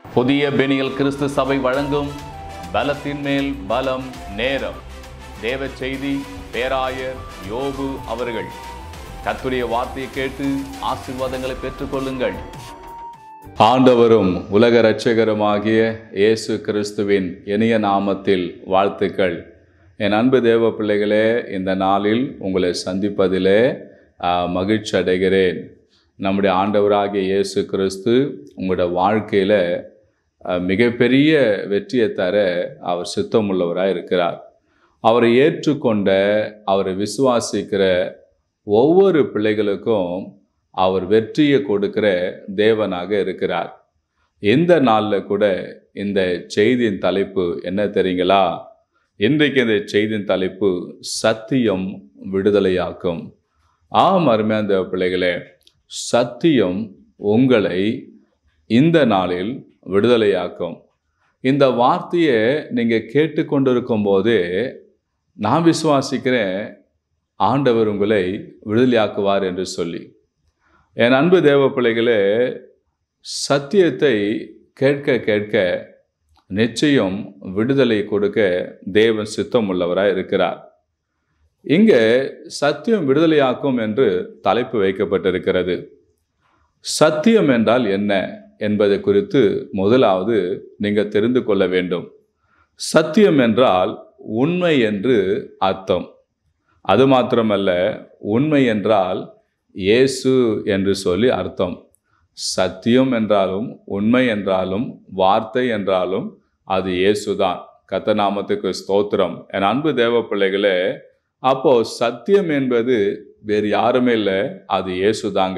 புதிய பெனியல் கிறிஸ்து சபை வழங்கும் பலத்தின் மேல் பலம் நேரம் தேவ செய்தி பேராயர் யோபு அவர்கள் கத்துடைய வார்த்தையை கேட்டு ஆசீர்வாதங்களை பெற்றுக்கொள்ளுங்கள் ஆண்டவரும் உலக இரட்சகருமாகிய இயேசு கிறிஸ்துவின் இனிய நாமத்தில் வாழ்த்துக்கள் என் அன்பு தேவ பிள்ளைகளே இந்த நாளில் உங்களை சந்திப்பதிலே ஆ, மகிழ்ச்சி அடைகிறேன் நம்முடைய ஆண்டவராகிய இயேசு கிறிஸ்து உங்களோட வாழ்க்கையில் மிகப்பெரிய வெற்றியை தர அவர் சித்தமுள்ளவராக இருக்கிறார் அவரை ஏற்றுக்கொண்ட அவரை விசுவாசிக்கிற ஒவ்வொரு பிள்ளைகளுக்கும் அவர் வெற்றியை கொடுக்கிற தேவனாக இருக்கிறார் இந்த நாளில் கூட இந்த செய்தியின் தலைப்பு என்ன தெரியுங்களா இன்றைக்கு இந்த செய்தியின் தலைப்பு சத்தியம் விடுதலையாக்கும் ஆம் அருமையான தேவ பிள்ளைகளே சத்தியம் உங்களை இந்த நாளில் விடுதலையாக்கும் இந்த வார்த்தையை நீங்கள் கேட்டுக்கொண்டிருக்கும் போதே நான் விசுவாசிக்கிறேன் ஆண்டவர் உங்களை விடுதலையாக்குவார் என்று சொல்லி என் அன்பு தேவ பிள்ளைகளே சத்தியத்தை கேட்க கேட்க நிச்சயம் விடுதலை கொடுக்க தேவன் சித்தம் உள்ளவராய் இருக்கிறார் இங்கே சத்தியம் விடுதலையாக்கும் என்று தலைப்பு வைக்கப்பட்டிருக்கிறது சத்தியம் என்றால் என்ன என்பதை குறித்து முதலாவது நீங்கள் தெரிந்து கொள்ள வேண்டும் சத்தியம் என்றால் உண்மை என்று அர்த்தம் அது மாத்திரமல்ல உண்மை என்றால் இயேசு என்று சொல்லி அர்த்தம் சத்தியம் என்றாலும் உண்மை என்றாலும் வார்த்தை என்றாலும் அது இயேசுதான் கத்தநாமத்துக்கு ஸ்தோத்திரம் என் அன்பு தேவ பிள்ளைகளே அப்போ சத்தியம் என்பது வேறு யாருமே இல்லை அது இயேசுதாங்க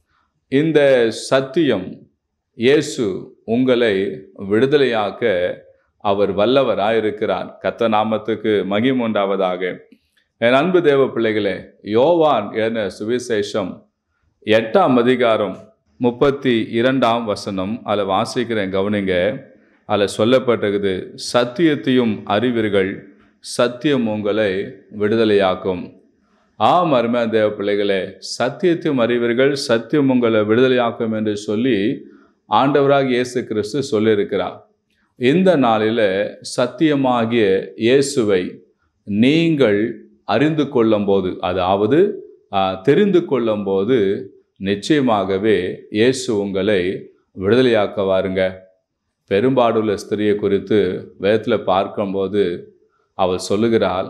இந்த சத்தியம் இயேசு உங்களை விடுதலையாக்க அவர் வல்லவராயிருக்கிறார் கத்த நாமத்துக்கு மகிமுண்டாவதாக என் அன்பு தேவ பிள்ளைகளே யோவான் என சுவிசேஷம் எட்டாம் அதிகாரம் முப்பத்தி இரண்டாம் வசனம் அதில் வாசிக்கிறேன் கவனிங்க அதில் சொல்லப்பட்டிருக்குது சத்தியத்தையும் அறிவீர்கள் சத்தியம் உங்களை விடுதலையாக்கும் ஆம் அருமையான தேவ பிள்ளைகளே சத்தியத்தையும் அறிவீர்கள் சத்தியம் உங்களை விடுதலையாக்கும் என்று சொல்லி ஆண்டவராக இயேசு கிறிஸ்து சொல்லியிருக்கிறார் இந்த நாளில் சத்தியமாகிய இயேசுவை நீங்கள் அறிந்து கொள்ளும்போது அதாவது ஆ, தெரிந்து கொள்ளும்போது நிச்சயமாகவே இயேசு உங்களை விடுதலையாக்கவாருங்க பெரும்பாடுள்ள ஸ்திரியை குறித்து வேதத்தில் பார்க்கும்போது அவள் சொல்லுகிறாள்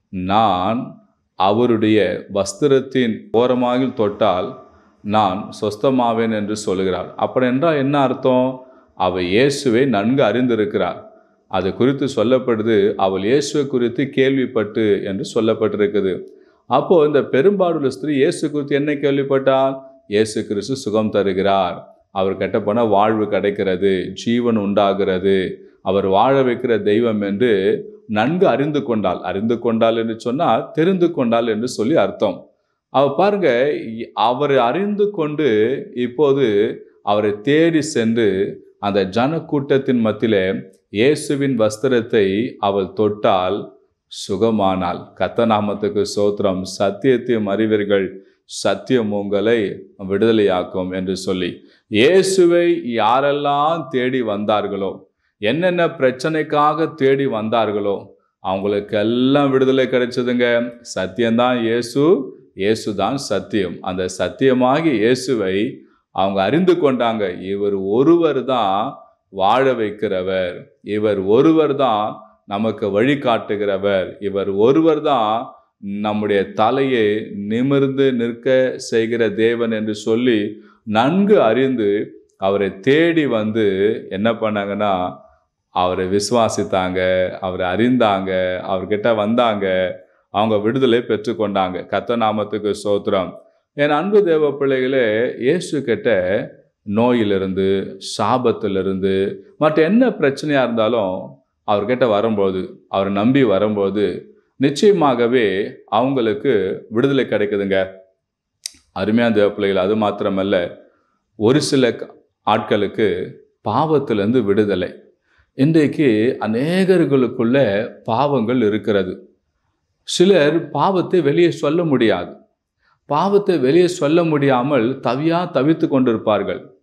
நான் அவருடைய வஸ்திரத்தின் ஓரமாக தொட்டால் நான் சொஸ்தமாவேன் என்று சொல்லுகிறாள் அப்படி என்றால் என்ன அர்த்தம் அவள் இயேசுவை நன்கு அறிந்திருக்கிறார் அது குறித்து சொல்லப்படுது அவள் இயேசுவை குறித்து கேள்விப்பட்டு என்று சொல்லப்பட்டிருக்குது அப்போ இந்த பெரும்பாடுள்ள ஸ்திரீ இயேசு குறித்து என்ன கேள்விப்பட்டால் இயேசு கிறிஸ்து சுகம் தருகிறார் அவர் கிட்ட போனால் வாழ்வு கிடைக்கிறது ஜீவன் உண்டாகிறது அவர் வாழ வைக்கிற தெய்வம் என்று நன்கு அறிந்து கொண்டாள் அறிந்து கொண்டாள் என்று சொன்னால் தெரிந்து கொண்டாள் என்று சொல்லி அர்த்தம் அவ பாருங்க இ- அவர் அறிந்து கொண்டு இப்போது அவரை தேடி சென்று அந்த ஜனக்கூட்டத்தின் மத்தியிலே இயேசுவின் வஸ்திரத்தை அவள் தொட்டால் சுகமானாள் கத்தநாமத்துக்கு சோத்திரம் சத்தியத்தையும் அறிவீர்கள் சத்தியம் உங்களை விடுதலையாக்கும் என்று சொல்லி இயேசுவை யாரெல்லாம் தேடி வந்தார்களோ என்னென்ன பிரச்சனைக்காக தேடி வந்தார்களோ அவங்களுக்கு எல்லாம் விடுதலை கிடைச்சதுங்க சத்தியம்தான் இயேசு இயேசு தான் சத்தியம் அந்த சத்தியமாகி இயேசுவை அவங்க அறிந்து கொண்டாங்க இவர் ஒருவர் தான் வாழ வைக்கிறவர் இவர் ஒருவர் தான் நமக்கு வழிகாட்டுகிறவர் இவர் ஒருவர் தான் நம்முடைய தலையை நிமிர்ந்து நிற்க செய்கிற தேவன் என்று சொல்லி நன்கு அறிந்து அவரை தேடி வந்து என்ன பண்ணாங்கன்னா அவரை விசுவாசித்தாங்க அவரை அறிந்தாங்க அவர்கிட்ட வந்தாங்க அவங்க விடுதலை பெற்றுக்கொண்டாங்க கத்த நாமத்துக்கு சோத்திரம் என் அன்பு தேவ பிள்ளைகளே இயேசு கிட்ட நோயிலிருந்து சாபத்திலிருந்து மற்ற என்ன பிரச்சனையாக இருந்தாலும் அவர்கிட்ட வரும்போது அவரை நம்பி வரும்போது நிச்சயமாகவே அவங்களுக்கு விடுதலை கிடைக்குதுங்க அருமையான தேவ பிள்ளைகள் அது மாத்திரமல்ல ஒரு சில க- ஆட்களுக்கு பாவத்திலிருந்து விடுதலை இன்றைக்கு அநேகர்களுக்குள்ள பாவங்கள் இருக்கிறது சிலர் பாவத்தை வெளியே சொல்ல முடியாது பாவத்தை வெளியே சொல்ல முடியாமல் தவியா தவித்து கொண்டிருப்பார்கள்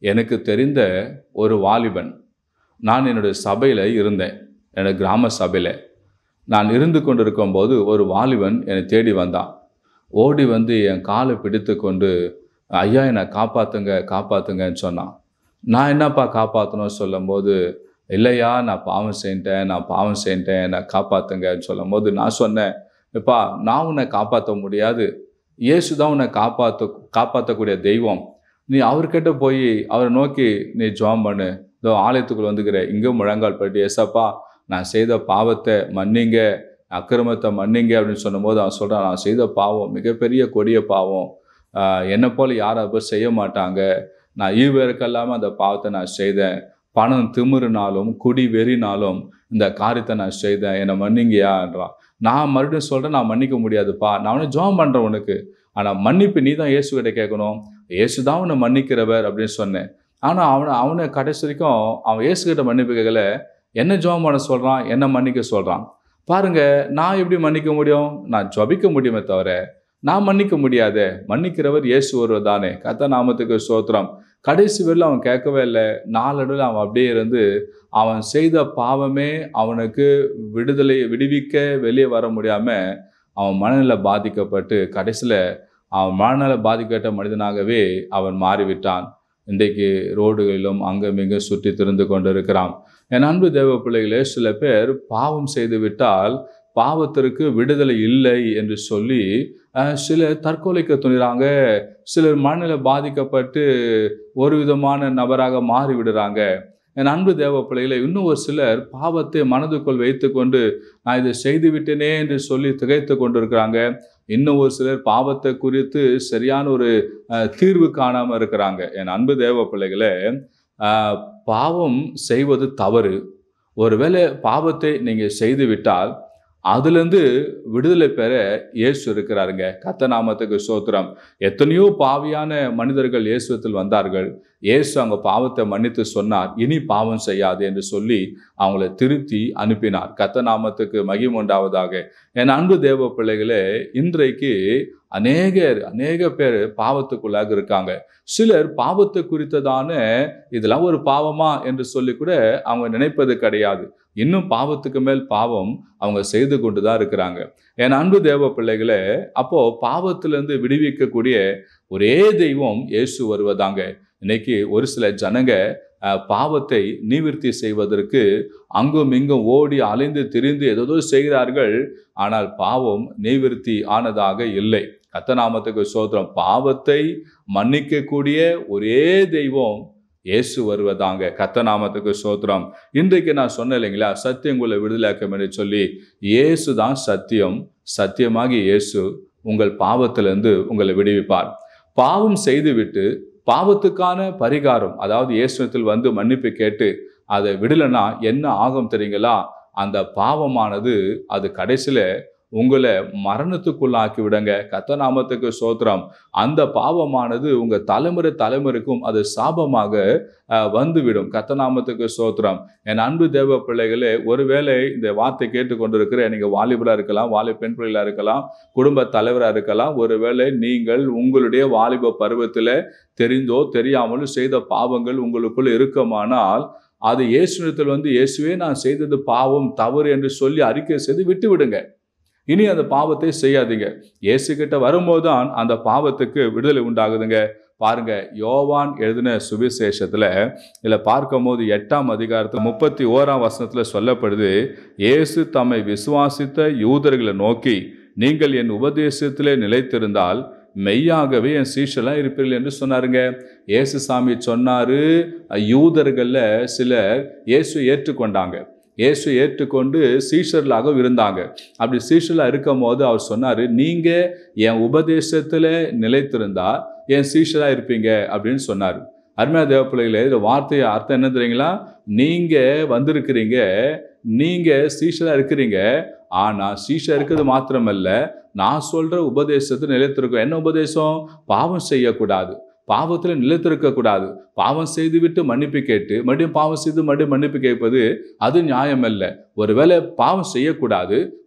எனக்கு தெரிந்த ஒரு வாலிபன் நான் என்னுடைய சபையில் இருந்தேன் என்னோட கிராம சபையில் நான் இருந்து கொண்டிருக்கும் போது ஒரு வாலிபன் என்னை தேடி வந்தான் ஓடி வந்து என் காலை பிடித்து கொண்டு ஐயா என்னை காப்பாற்றுங்க காப்பாற்றுங்கன்னு சொன்னான் நான் என்னப்பா காப்பாற்றணும்னு சொல்லும்போது இல்லையா நான் பாவம் செஞ்சிட்டேன் நான் பாவம் செஞ்சிட்டேன் என்னை காப்பாற்றுங்கன்னு சொல்லும்போது நான் சொன்னேன் எப்பா நான் உன்னை காப்பாற்ற முடியாது இயேசு தான் உன்னை காப்பாற்ற காப்பாற்றக்கூடிய தெய்வம் நீ அவர்கிட்ட போய் அவரை நோக்கி நீ ஜெபம் பண்ணு இதோ ஆலயத்துக்குள்ள வந்துக்கிற இங்கே முழங்கால் பட்டு ஏசப்பா நான் செய்த பாவத்தை மன்னிங்க அக்கிரமத்தை மன்னிங்க அப்படின்னு சொன்னபோது அவன் சொல்கிறான் நான் செய்த பாவம் மிகப்பெரிய கொடிய பாவம் ஆஹ் என்னை போல யாரும் அதை செய்ய மாட்டாங்க நான் ஈவேறுக்கெல்லாமல் அந்த பாவத்தை நான் செய்தேன் பணம் திமிருனாலும் குடி வெறினாலும் இந்த காரியத்தை நான் செய்தேன் என்னை மன்னிங்கயான்றான் நான் மறுபடியும் சொல்கிறேன் நான் மன்னிக்க முடியாதுப்பா நான் அவனை ஜெபம் பண்ணுறேன் உனக்கு ஆனால் மன்னிப்பு நீ தான் இயேசுகிட்ட கேட்கணும் இயேசு தான் உன்னை மன்னிக்கிறவர் அப்படின்னு சொன்னேன் ஆனால் அவனை அவனை கடைசி வரைக்கும் அவன் இயேசுகிட்ட மன்னிப்பு கேட்கல என்ன ஜெபம் பண்ண சொல்கிறான் என்ன மன்னிக்க சொல்கிறான் பாருங்க நான் எப்படி மன்னிக்க முடியும் நான் ஜபிக்க முடியுமே தவிர நான் மன்னிக்க முடியாதே மன்னிக்கிறவர் இயேசு ஒருவர் தானே கத்த நாமத்துக்கு சோத்திரம் கடைசி வரையில் அவன் கேட்கவே இல்லை நாளடைவில் அவன் அப்படியே இருந்து அவன் செய்த பாவமே அவனுக்கு விடுதலை விடுவிக்க வெளியே வர முடியாமல் அவன் மனநிலை பாதிக்கப்பட்டு கடைசியில் அவன் மனநல பாதிக்கப்பட்ட மனிதனாகவே அவன் மாறிவிட்டான் இன்றைக்கு ரோடுகளிலும் அங்கும் இங்கும் சுற்றி திரிந்து கொண்டிருக்கிறான் என் அன்பு தேவ பிள்ளைகளே சில பேர் பாவம் செய்து விட்டால் பாவத்திற்கு விடுதலை இல்லை என்று சொல்லி அஹ், சிலர் தற்கொலைக்கு துணிறாங்க சிலர் மனநிலை பாதிக்கப்பட்டு ஒரு விதமான நபராக மாறி விடுறாங்க என் அன்பு தேவ பிள்ளைகளை இன்னும் ஒரு சிலர் பாவத்தை மனதுக்குள் வைத்துக்கொண்டு நான் இதை செய்து விட்டேனே என்று சொல்லி திகைத்து கொண்டிருக்கிறாங்க இன்னும் ஒரு சிலர் பாவத்தை குறித்து சரியான ஒரு அஹ், தீர்வு காணாமல் இருக்கிறாங்க என் அன்பு தேவ பிள்ளைகளே அஹ், பாவம் செய்வது தவறு ஒருவேளை பாவத்தை நீங்கள் செய்து விட்டால் அதுலேருந்து விடுதலை பெற இயேசு இருக்கிறாருங்க கத்த நாமத்துக்கு சோத்திரம் எத்தனையோ பாவியான மனிதர்கள் இயேசுவத்தில் வந்தார்கள் இயேசு அவங்க பாவத்தை மன்னித்து சொன்னார் இனி பாவம் செய்யாது என்று சொல்லி அவங்கள திருத்தி அனுப்பினார் கத்த நாமத்துக்கு மகிமை உண்டாவதாக என் அன்பு தேவ பிள்ளைகளே இன்றைக்கு அநேகர் அநேக பேர் பாவத்துக்குள்ளாக இருக்காங்க சிலர் பாவத்தை குறித்ததான இதெல்லாம் ஒரு பாவமா என்று சொல்லி கூட அவங்க நினைப்பது கிடையாது இன்னும் பாவத்துக்கு மேல் பாவம் அவங்க செய்து கொண்டு தான் இருக்கிறாங்க என் அன்பு தேவ பிள்ளைகளே அப்போ பாவத்திலிருந்து விடுவிக்கக்கூடிய ஒரே தெய்வம் இயேசு வருவதாங்க இன்னைக்கு ஒரு சில ஜனங்க அஹ், பாவத்தை நிவிர்த்தி செய்வதற்கு அங்கும் இங்கும் ஓடி அலைந்து திரிந்து ஏதோ செய்கிறார்கள் ஆனால் பாவம் நிவிர்த்தி ஆனதாக இல்லை கத்தநாமத்துக்கு சோத்திரம் பாவத்தை மன்னிக்கக்கூடிய ஒரே தெய்வம் இயேசு வருவதாங்க கத்தநாமத்துக்கு சோத்திரம் இன்றைக்கு நான் சொன்னேன் இல்லைங்களா சத்தியம் உங்களை விடுதலாக்கம் என்று சொல்லி இயேசு தான் சத்தியம் சத்தியமாகி இயேசு உங்கள் பாவத்திலிருந்து உங்களை விடுவிப்பார் பாவம் செய்துவிட்டு பாவத்துக்கான பரிகாரம் அதாவது இயேசுத்தில் வந்து மன்னிப்பு கேட்டு அதை விடலைன்னா என்ன ஆகும் தெரியுங்களா அந்த பாவமானது அது கடைசியில் உங்களை மரணத்துக்குள்ளாக்கி விடுங்க கத்தநாமத்துக்கு சோத்திரம் அந்த பாவமானது உங்க தலைமுறை தலைமுறைக்கும் அது சாபமாக அஹ், வந்துவிடும் கத்தநாமத்துக்கு சோத்திரம் என் அன்பு தேவ பிள்ளைகளே ஒருவேளை இந்த வார்த்தை கேட்டுக்கொண்டிருக்கிற நீங்க வாலிபரா இருக்கலாம் வாலி பெண் பிள்ளைகளா இருக்கலாம் குடும்ப தலைவராக இருக்கலாம் ஒருவேளை நீங்கள் உங்களுடைய வாலிப பருவத்தில் தெரிந்தோ தெரியாமலோ செய்த பாவங்கள் உங்களுக்குள் இருக்குமானால் அது இயேசுனத்தில் வந்து இயேசுவே நான் செய்தது பாவம் தவறு என்று சொல்லி அறிக்கை செய்து விட்டு விடுங்க இனி அந்த பாவத்தை செய்யாதீங்க இயேசு கிட்ட வரும்போது தான் அந்த பாவத்துக்கு விடுதலை உண்டாகுதுங்க பாருங்க யோவான் எழுதின சுவிசேஷத்துல இதுல பார்க்கும்போது எட்டாம் அதிகாரத்தில் முப்பத்தி ஓராம் வசனத்துல சொல்லப்படுது இயேசு தம்மை விசுவாசித்த யூதர்களை நோக்கி நீங்கள் என் உபதேசத்திலே நிலைத்திருந்தால் மெய்யாகவே என் சீஷெல்லாம் இருப்பீர்கள் என்று சொன்னாருங்க இயேசு சாமி சொன்னாரு யூதர்களில் சிலர் இயேசு ஏற்றுக்கொண்டாங்க இயேசு ஏற்றுக்கொண்டு சீஷர்களாக இருந்தாங்க அப்படி சீஷர்களாக இருக்கும் போது அவர் சொன்னார் நீங்கள் என் உபதேசத்தில் நிலைத்திருந்தா என் சீஷராக இருப்பீங்க அப்படின்னு சொன்னார் அருமையா தேவ பிள்ளைகளே இந்த வார்த்தையை அர்த்தம் என்ன தெரியுங்களா நீங்கள் வந்திருக்கிறீங்க நீங்கள் சீஷராக இருக்கிறீங்க ஆனால் சீஷா இருக்கிறது மாத்திரமல்ல நான் சொல்கிற உபதேசத்தில் நிலைத்திருக்கும் என்ன உபதேசம் பாவம் செய்யக்கூடாது பாவத்தில் நிலைத்திருக்க கூடாது பாவம் செய்துவிட்டு மன்னிப்பு கேட்டு மறுபடியும் பாவம் செய்து மறுபடியும் மன்னிப்பு கேட்பது அது நியாயம் அல்ல ஒருவேளை பாவம் செய்யக்கூடாது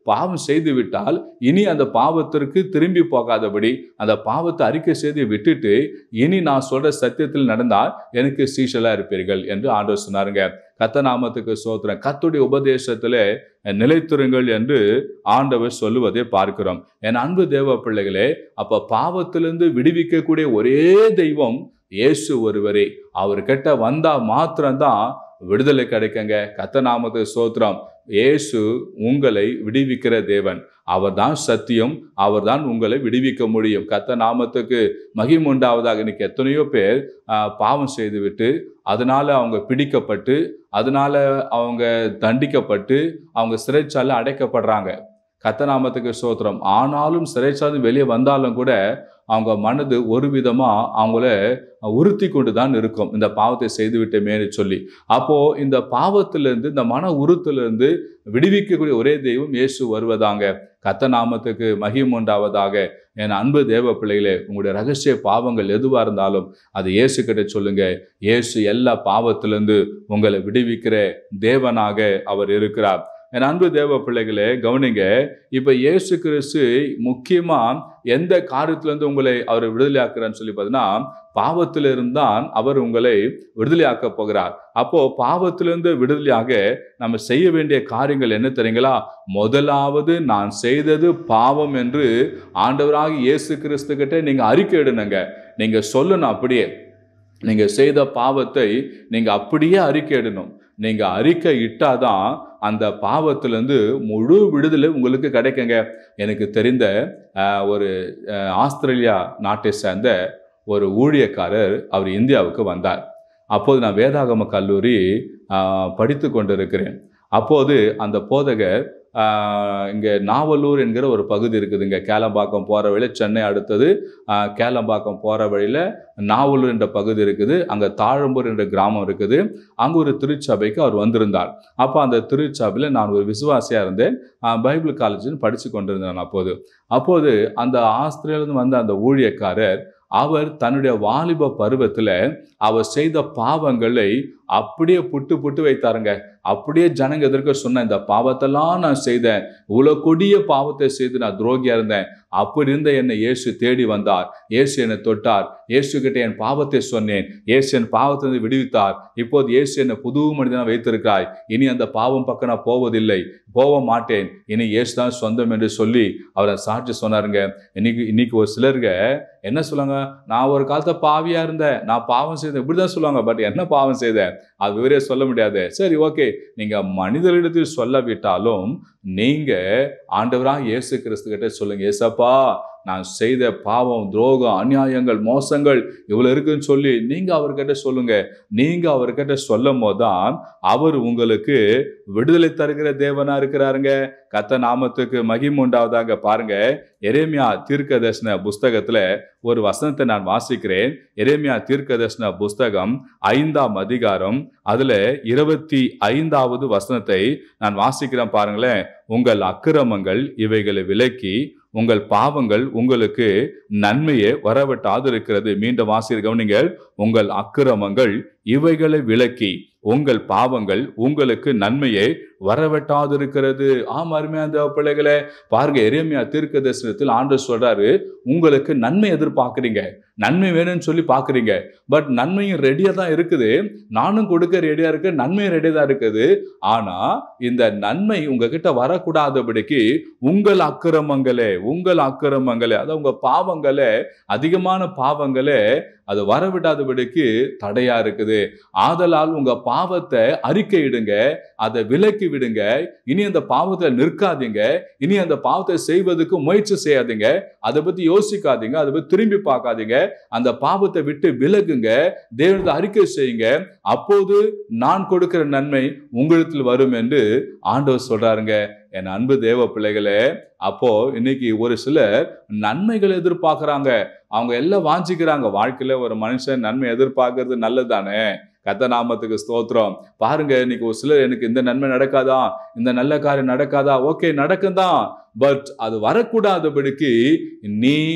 பாவம் செய்து விட்டால் இனி அந்த பாவத்திற்கு திரும்பி போகாதபடி அந்த பாவத்தை அறிக்கை செய்து விட்டுட்டு இனி நான் சொல்ற சத்தியத்தில் நடந்தால் எனக்கு சீஷலா இருப்பீர்கள் என்று ஆண்டவர் சொன்னாருங்க கத்த நாமத்துக்கு சோத்திரம் கத்துடைய உபதேசத்துல நிலைத்திருங்கள் என்று ஆண்டவர் சொல்லுவதை பார்க்கிறோம் என் அன்பு தேவ பிள்ளைகளே அப்ப பாவத்திலிருந்து விடுவிக்கக்கூடிய ஒரே தெய்வம் இயேசு ஒருவரே அவர்கிட்ட வந்தா மாத்திரம்தான் விடுதலை கிடைக்குங்க கத்த நாமத்துக்கு சோத்திரம் இயேசு உங்களை விடுவிக்கிற தேவன் அவர்தான் சத்தியம் அவர்தான் உங்களை விடுவிக்க முடியும் கத்த நாமத்துக்கு மகிம் உண்டாவதாக இன்னைக்கு எத்தனையோ பேர் ஆஹ், பாவம் செய்துவிட்டு அதனால அவங்க பிடிக்கப்பட்டு அதனால அவங்க தண்டிக்கப்பட்டு அவங்க சிறைச்சாலை அடைக்கப்படுறாங்க கத்தநாமத்துக்கு சோத்திரம் ஆனாலும் சிறைச்சாலை வெளியே வந்தாலும் கூட அவங்க மனது ஒரு விதமா அவங்கள உறுத்தி கொண்டு தான் இருக்கும் இந்த பாவத்தை செய்து விட்டேமேன்னு சொல்லி அப்போ இந்த பாவத்திலிருந்து இந்த மன உறுத்திலிருந்து விடுவிக்கக்கூடிய ஒரே தெய்வம் இயேசு வருவதாங்க கத்த நாமத்துக்கு மகிம் உண்டாவதாக என் அன்பு தேவ பிள்ளைகளே உங்களுடைய ரகசிய பாவங்கள் எதுவாக இருந்தாலும் அது இயேசு கிட்ட சொல்லுங்க இயேசு எல்லா பாவத்திலிருந்து உங்களை விடுவிக்கிற தேவனாக அவர் இருக்கிறார் என் அன்பு தேவ பிள்ளைகளே கவனிங்க இப்ப இயேசு கிறிஸ்து முக்கியமா எந்த காரியத்திலிருந்து உங்களை அவர் விடுதலையாக்குறான்னு சொல்லி பார்த்தீங்கன்னா பாவத்திலிருந்து தான் அவர் உங்களை விடுதலையாக்க போகிறார் அப்போ பாவத்திலிருந்து விடுதலையாக நம்ம செய்ய வேண்டிய காரியங்கள் என்ன தெரியுங்களா முதலாவது நான் செய்தது பாவம் என்று ஆண்டவராக இயேசு கிறிஸ்து கிட்ட நீங்க அறிக்கை இடணுங்க நீங்க சொல்லணும் அப்படியே நீங்க செய்த பாவத்தை நீங்க அப்படியே அறிக்கை இடணும் நீங்க அறிக்கை இட்டாதான் அந்த பாவத்திலேருந்து முழு விடுதலை உங்களுக்கு கிடைக்குங்க எனக்கு தெரிந்த ஆஹ், ஒரு ஆஹ், ஆஸ்திரேலியா நாட்டை சேர்ந்த ஒரு ஊழியக்காரர் அவர் இந்தியாவுக்கு வந்தார் அப்போது நான் வேதாகம கல்லூரி ஆஹ், படித்து கொண்டிருக்கிறேன் அப்போது அந்த போதகர் ஆஹ், இங்கே நாவலூர் என்கிற ஒரு பகுதி இருக்குதுங்க கேளம்பாக்கம் போகிற வழியில் சென்னை அடுத்தது ஆஹ், கேளம்பாக்கம் போகிற வழியில் நாவலூர் என்ற பகுதி இருக்குது அங்கே தாழம்பூர் என்ற கிராமம் இருக்குது அங்கே ஒரு திருச்சபைக்கு அவர் வந்திருந்தார் அப்போ அந்த திருச்சபையில் நான் ஒரு விசுவாசியாக இருந்தேன் ஆஹ், பைபிள் காலேஜ்னு படித்து கொண்டிருந்தேன் அப்போது அப்போது அந்த ஆஸ்திரேலியிலிருந்து வந்த அந்த ஊழியக்காரர் அவர் தன்னுடைய வாலிப பருவத்தில் அவர் செய்த பாவங்களை அப்படியே புட்டு புட்டு வைத்தாருங்க அப்படியே ஜனங்க எதிர்க்க சொன்ன இந்த பாவத்தெல்லாம் நான் செய்தேன் இவ்வளோ கொடிய பாவத்தை செய்து நான் துரோகியா இருந்தேன் அப்படி இருந்த என்னை இயேசு தேடி வந்தார் இயேசு என்னை தொட்டார் இயேசு கிட்ட என் பாவத்தை சொன்னேன் இயேசு என் பாவத்திலிருந்து விடுவித்தார் இப்போது இயேசு என்னை புது மனிதனாக வைத்திருக்கிறாய் இனி அந்த பாவம் பக்கம் நான் போவதில்லை போக மாட்டேன் இனி இயேசு தான் சொந்தம் என்று சொல்லி அவரை சாட்சி சொன்னாருங்க இன்னைக்கு இன்னைக்கு ஒரு சிலருங்க என்ன சொல்லுவாங்க நான் ஒரு காலத்தை பாவியா இருந்தேன் நான் பாவம் செய்தேன் இப்படி தான் சொல்லுவாங்க பட் என்ன பாவம் செய்தேன் அது விவரே சொல்ல முடியாது சரி ஓகே நீங்க மனிதர்களிடத்தில் சொல்லாவிட்டாலும் நீங்க ஆண்டவராக இயேசு கிறிஸ்து கிட்ட சொல்லுங்க ஏசப்பா நான் செய்த பாவம் துரோகம் அநியாயங்கள் மோசங்கள் இவ்வளவு இருக்குன்னு சொல்லி நீங்க அவர்கிட்ட சொல்லுங்க நீங்க அவர்கிட்ட சொல்லும் போதுதான் அவர் உங்களுக்கு விடுதலை தருகிற தேவனா இருக்கிறாருங்க கத்த நாமத்துக்கு மகிமை உண்டாவதாங்க பாருங்க எரேமியா தீர்க்க தரிசன புஸ்தகத்துல ஒரு வசனத்தை நான் வாசிக்கிறேன் எரேமியா தீர்க்க தரிசன புஸ்தகம் ஐந்தாம் அதிகாரம் அதுல இருபத்தி ஐந்தாவது வசனத்தை நான் வாசிக்கிறேன் பாருங்களேன் உங்கள் அக்கிரமங்கள் இவைகளை விலக்கி உங்கள் பாவங்கள் உங்களுக்கு நன்மையே வரவிட்டாது இருக்கிறது மீண்டும் வாசியர் கவனிங்கள் உங்கள் அக்கிரமங்கள் இவைகளை விலக்கி உங்கள் பாவங்கள் உங்களுக்கு நன்மையை வரவெட்டாதிருக்கிறது ஆம் அருமையான தேவ பிள்ளைகளே பாருங்க எரேமியா தீர்க்க தரிசனத்தில் ஆண்டு சொல்றாரு உங்களுக்கு நன்மை எதிர்பார்க்குறீங்க நன்மை வேணும்னு சொல்லி பார்க்குறீங்க பட் நன்மையும் ரெடியாக தான் இருக்குது நானும் கொடுக்க ரெடியாக இருக்கு நன்மையும் ரெடியாக தான் இருக்குது ஆனா இந்த நன்மை உங்ககிட்ட வரக்கூடாதபடிக்கு உங்கள் அக்கிரமங்களே உங்கள் அக்கிரமங்களே அதாவது உங்க பாவங்களே அதிகமான பாவங்களே அது வரவிடாதபடிக்கு தடையா இருக்குது ஆதலால் உங்க பாவத்தை அறிக்கையிடுங்க அதை விலக்கி விடுங்க இனி அந்த பாவத்துல நிற்காதீங்க இனி அந்த பாவத்தை செய்வதற்கு முயற்சி செய்யாதீங்க அதை பத்தி யோசிக்காதீங்க அதை பத்தி திரும்பி பார்க்காதீங்க அந்த பாவத்தை விட்டு விலகுங்க தேவனது அறிக்கை செய்யுங்க அப்போது நான் கொடுக்கிற நன்மை உங்களிடத்தில் வரும் என்று ஆண்டவர் சொல்றாருங்க என் அன்பு தேவ பிள்ளைகளே அப்போ இன்னைக்கு ஒரு சிலர் நன்மைகள் எதிர்பார்க்கறாங்க அவங்க எல்லாம் வாஞ்சிக்கிறாங்க வாழ்க்கையில ஒரு மனுஷன் நன்மை எதிர்பார்க்கறது நல்லதுதானே கத்த நாமத்துக்கு ஸ்தோத்திரம் பாருங்க இன்னைக்கு ஒரு சிலர் எனக்கு இந்த நன்மை நடக்காதா இந்த நல்ல காரியம் நடக்காதா ஓகே நடக்கும் தான் பட் அது வரக்கூடாதபடிக்கு நீ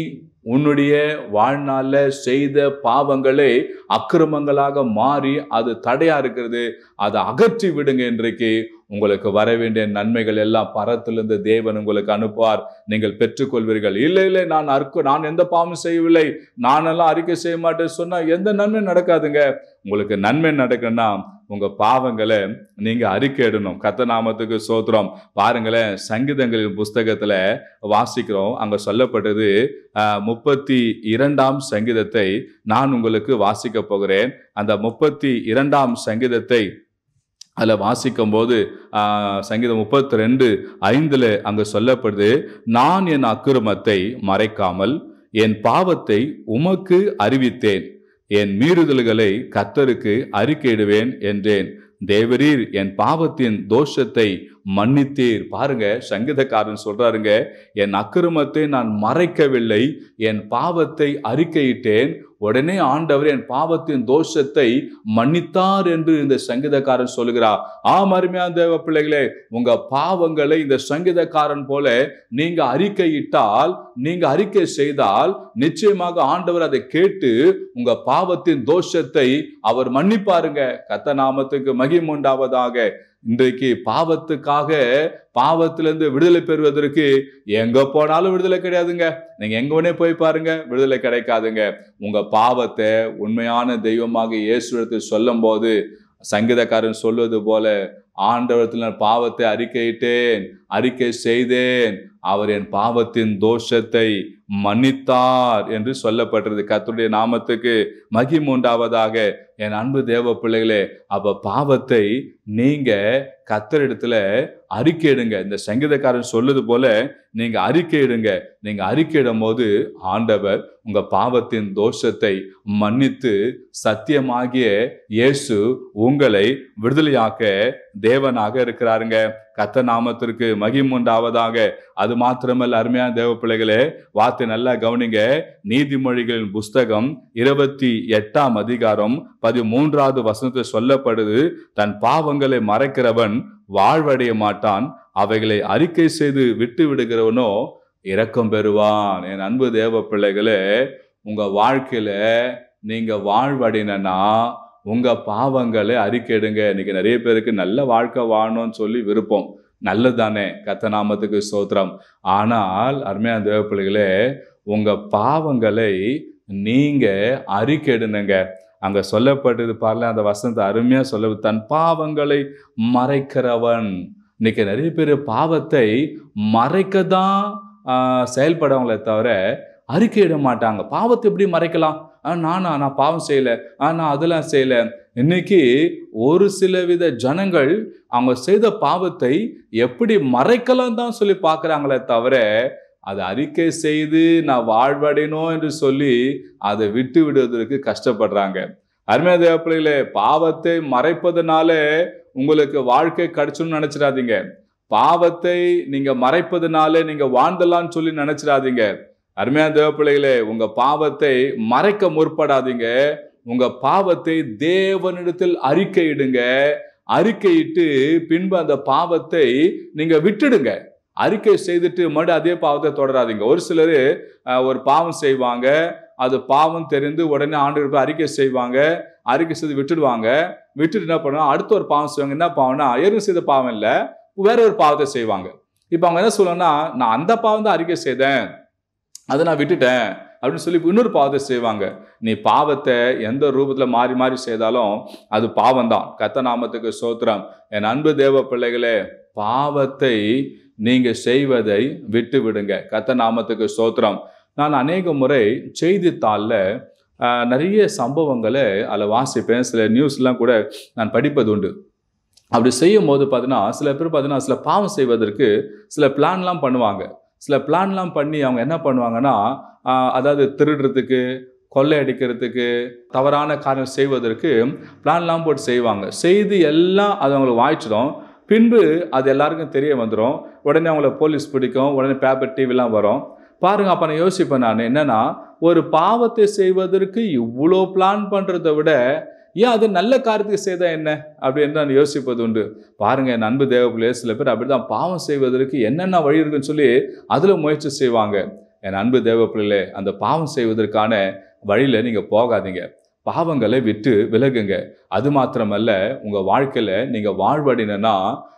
உன்னுடைய வாழ்நாளில் செய்த பாவங்களே அக்கிரமங்களாக மாறி அது தடையா இருக்கிறது அதை அகற்றி விடுங்க இன்றைக்கு உங்களுக்கு வர வேண்டிய நன்மைகள் எல்லாம் பரத்திலிருந்து தேவன் உங்களுக்கு அனுப்புவார் நீங்கள் பெற்றுக்கொள்வீர்கள் இல்லை இல்லை நான் அற்கு நான் எந்த பாவமும் செய்யவில்லை நானெல்லாம் அறிக்கை செய்ய மாட்டேன் சொன்னா எந்த நன்மை நடக்காதுங்க உங்களுக்கு நன்மை நடக்குன்னா உங்க பாவங்களை நீங்க அறிக்கையிடணும் கத்த நாமத்துக்கு சோத்திரம் பாருங்களேன் சங்கீதங்களின் புஸ்தகத்துல வாசிக்கிறோம் அங்க சொல்லப்பட்டது ஆஹ், முப்பத்தி இரண்டாம் சங்கீதத்தை நான் உங்களுக்கு வாசிக்க போகிறேன் அந்த முப்பத்தி இரண்டாம் சங்கீதத்தை அதில் வாசிக்கும் போது ஆஹ், சங்கீதம் முப்பத்தி ரெண்டு ஐந்தில் அங்கே சொல்லப்படுது நான் என் அக்கிரமத்தை மறைக்காமல் என் பாவத்தை உமக்கு அறிவித்தேன் என் மீறுதல்களை கத்தருக்கு அறிக்கையிடுவேன் என்றேன் தேவரீர் என் பாவத்தின் தோஷத்தை மன்னித்தீர் பாருங்க சங்கீதக்காரன் சொல்றாருங்க என் அக்கிரமத்தை நான் மறைக்கவில்லை என் பாவத்தை அறிக்கையிட்டேன் உடனே ஆண்டவர் என் பாவத்தின் தோஷத்தை மன்னித்தார் என்று இந்த சங்கீதக்காரன் சொல்லுகிறார் ஆம் அருமையான தேவ பிள்ளைகளே உங்க பாவங்களை இந்த சங்கீதக்காரன் போல நீங்க அறிக்கையிட்டால் நீங்க அறிக்கை செய்தால் நிச்சயமாக ஆண்டவர் அதை கேட்டு உங்க பாவத்தின் தோஷத்தை அவர் மன்னிப்பாருங்க கத்த நாமத்துக்கு மகிமை உண்டாவதாக இன்றைக்கு பாவத்துக்காக பாவத்திலிருந்து விடுதலை பெறுவதற்கு எங்க போனாலும் விடுதலை கிடையாதுங்க நீங்க எங்க வேணே போய் பாருங்க விடுதலை கிடைக்காதுங்க உங்க பாவத்தை உண்மையான தெய்வமாக இயேசுடத்தில் சொல்லும் போது சங்கீதக்காரன் சொல்வது போல ஆண்டவரத்தில் நான் பாவத்தை அறிக்கையிட்டேன் அறிக்கை செய்தேன் அவர் என் பாவத்தின் தோஷத்தை மன்னித்தார் என்று சொல்லப்பட்டிருது கர்த்தருடைய நாமத்துக்கு மகிமை உண்டாவதாக என் அன்பு தேவ பிள்ளைகளே அப்ப பாவத்தை நீங்க கத்தரிடத்துல அறிக்கையிடுங்க இந்த சங்கீதக்காரன் சொல்லுது போல நீங்க அறிக்கையிடுங்க நீங்க அறிக்கையிடும் போது ஆண்டவர் உங்க பாவத்தின் தோஷத்தை மன்னித்து சத்தியமாகிய இயேசு உங்களை விடுதலையாக்க தேவனாக இருக்கிறாருங்க கத்த நாமத்திற்கு மகிமை உண்டாவதாக அது மாத்திரமல்ல அருமையான தேவ பிள்ளைகளே வார்த்தை நல்லா கவனிங்க நீதிமொழிகளின் புஸ்தகம் இருபத்தி எட்டாம் அதிகாரம் பதிமூன்றாவது வசனத்தில் சொல்லப்படுது தன் பாவங்களை மறைக்கிறவன் வாழ்வடைய மாட்டான் அவைகளை அறிக்கை செய்து விட்டு விடுகிறவனோ இரக்கம் பெறுவான் என் அன்பு தேவ பிள்ளைகளே உங்க வாழ்க்கையில நீங்க வாழ்வடைனா உங்க பாவங்களை அறிக்கையிடுங்க இன்னைக்கு நிறைய பேருக்கு நல்ல வாழ்க்கை வாழணும்னு சொல்லி விருப்பம் நல்லதானே கத்த நாமத்துக்கு சோத்திரம் ஆனால் அருமையான தேவ பிள்ளைகளே உங்க பாவங்களை நீங்க அறிக்கையிடுனுங்க அங்க சொல்லப்பட்டது பாருல அந்த வசனத்தை அருமையா சொல்ல தன் பாவங்களை மறைக்கிறவன் இன்னைக்கு நிறைய பேர் பாவத்தை மறைக்க தான் செயல்படவங்களே தவிர அறிக்கையிட மாட்டாங்க பாவத்தை எப்படி மறைக்கலாம் ஆ, நானா நான் பாவம் செய்யல ஆ, நான் அதெல்லாம் செய்யல இன்னைக்கு ஒரு சில வித ஜனங்கள் அவங்க செய்த பாவத்தை எப்படி மறைக்கலாம் தான் சொல்லி பார்க்கறாங்களே தவிர அதை அறிக்கை செய்து நான் வாழ்வடையணும் என்று சொல்லி அதை விட்டு விடுவதற்கு கஷ்டப்படுறாங்க அருமையா தேவ பிள்ளைகளே பாவத்தை மறைப்பதனால உங்களுக்கு வாழ்க்கை கிடைச்சுன்னு நினைச்சிடாதீங்க பாவத்தை நீங்க மறைப்பதனால நீங்க வாழ்ந்தலாம்னு சொல்லி நினைச்சிடாதீங்க அருமையான தேவ பிள்ளைகளே உங்க பாவத்தை மறைக்க முற்படாதீங்க உங்க பாவத்தை தேவனிடத்தில் அறிக்கையிடுங்க அறிக்கையிட்டு பின்பு அந்த பாவத்தை நீங்க விட்டுடுங்க அறிக்கை செய்துட்டு மறுபடியும் அதே பாவத்தை தொடராதீங்க ஒரு சிலர் ஒரு பாவம் செய்வாங்க அது பாவம் தெரிந்து உடனே ஆண்டு போய் அறிக்கை செய்வாங்க அறிக்கை செய்து விட்டுடுவாங்க விட்டுட்டு என்ன பண்ணுவாங்க அடுத்த ஒரு பாவம் செய்வாங்க என்ன பாவம்னா ஏற்கனவே செய்த பாவம் இல்லை வேற ஒரு பாவத்தை செய்வாங்க இப்போ அவங்க என்ன சொல்லுவாங்கன்னா நான் அந்த பாவம் தான் அறிக்கை செய்தேன் அதை நான் விட்டுட்டேன் அப்படின்னு சொல்லி இன்னொரு பாவத்தை செய்வாங்க நீ பாவத்தை எந்த ரூபத்தில் மாறி மாறி செய்தாலும் அது பாவம்தான் கத்த நாமத்துக்கு சோத்திரம் என் அன்பு தேவ பிள்ளைகளே பாவத்தை நீங்க செய்வதை விட்டு விடுங்க கத்த நாமத்துக்கு சோத்திரம் நான் அநேக முறை செய்தித்தாளில் ஆஹ், நிறைய சம்பவங்களை அதில் வாசிப்பேன் சில நியூஸ்லாம் கூட நான் படிப்பது உண்டு அப்படி செய்யும் போது பார்த்தீங்கன்னா சில பேர் பார்த்தீங்கன்னா சில பாவம் செய்வதற்கு சில பிளான்லாம் பண்ணுவாங்க சில பிளான்லாம் பண்ணி அவங்க என்ன பண்ணுவாங்கன்னா ஆஹ், அதாவது திருடுறதுக்கு கொள்ளையடிக்கிறதுக்கு தவறான காரியம் செய்வதற்கு பிளான்லாம் போட்டு செய்வாங்க செய்து எல்லாம் அது அவங்களுக்கு வாய்ச்சிடும் பின்பு அது எல்லாருக்கும் தெரிய வந்துடும் உடனே அவங்கள போலீஸ் பிடிக்கும் உடனே பேப்பர் டிவிலாம் வரும் பாருங்க அப்போ நான் யோசிப்பேன் நான் என்னன்னா ஒரு பாவத்தை செய்வதற்கு இவ்வளோ பிளான் பண்ணுறதை விட ஏன் அது நல்ல காரியத்துக்கு செய்தா என்ன அப்படின்னு நான் யோசிப்பது உண்டு பாருங்க என் அன்பு தேவப்பிள்ளைய சில பேர் அப்படிதான் பாவம் செய்வதற்கு என்னென்ன வழி இருக்குன்னு சொல்லி அதில் முயற்சி செய்வாங்க என் அன்பு தேவ பிள்ளைகளே அந்த பாவம் செய்வதற்கான வழியில் நீங்கள் போகாதீங்க பாவங்களை விட்டு விலகுங்க அது மாத்திரமல்ல உங்கள் வாழ்க்கையில் நீங்கள் வாழ்வடினா